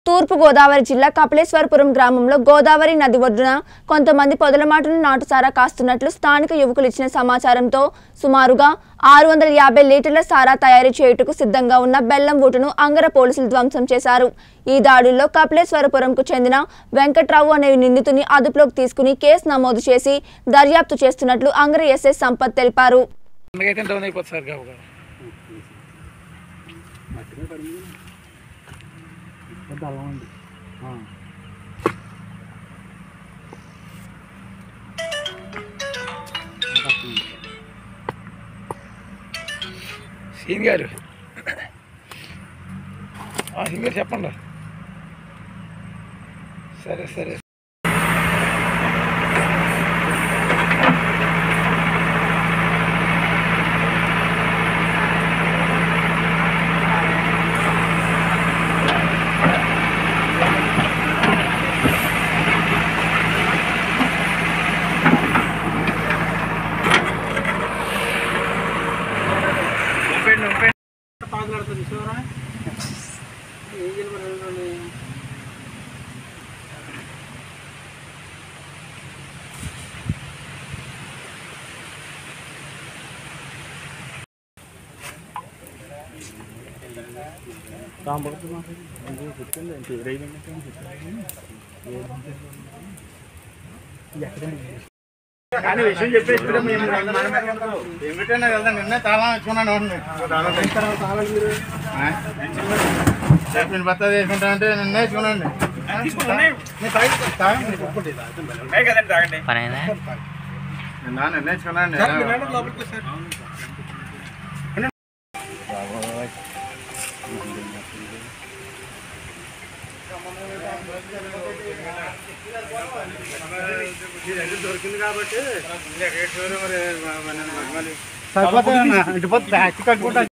తూర్పు గోదావరి జిల్లా కపిలేశ్వరపురం గ్రామంలో గోదావరి నది ఒడ్డున కొంతమంది పొదల మాటను నాటుసారా కాస్తున్నట్లు స్థానిక యువకులు ఇచ్చిన సమాచారంతో సుమారుగా ఆరు వందల యాభై లీటర్ల సారా తయారీ చేయుటకు సిద్ధంగా ఉన్న బెల్లం ఊటును అంగర పోలీసులు ధ్వంసం చేశారు ఈ దాడుల్లో కపిలేశ్వరపురంకు చెందిన వెంకట్రావు అనే నిందితుని అదుపులోకి తీసుకుని కేసు నమోదు చేసి దర్యాప్తు చేస్తున్నట్లు అంగర ఎస్ఐ సంపత్ తెలిపారు అందుకైతే డౌన్ అయిపోతుంది సార్ గాబుగా సీన్ గారు ఆ, సీన్ గారు చెప్పండి సరే సరే కానీ విషయం చెప్పేసి ఏమిటన్నా కదా నిన్న తాళం వేసుకున్నాను నేను బత్తా వేసుకుంటానంటే నిన్న వేసుకున్నాను పనైనా నిన్న నిన్న వేసుకున్నాను దొరికింది కాబట్టి రేట్ వేరు మరి సరిపోతుంది ఇటు పోతే బ్యాక్ కట్టుకుంటా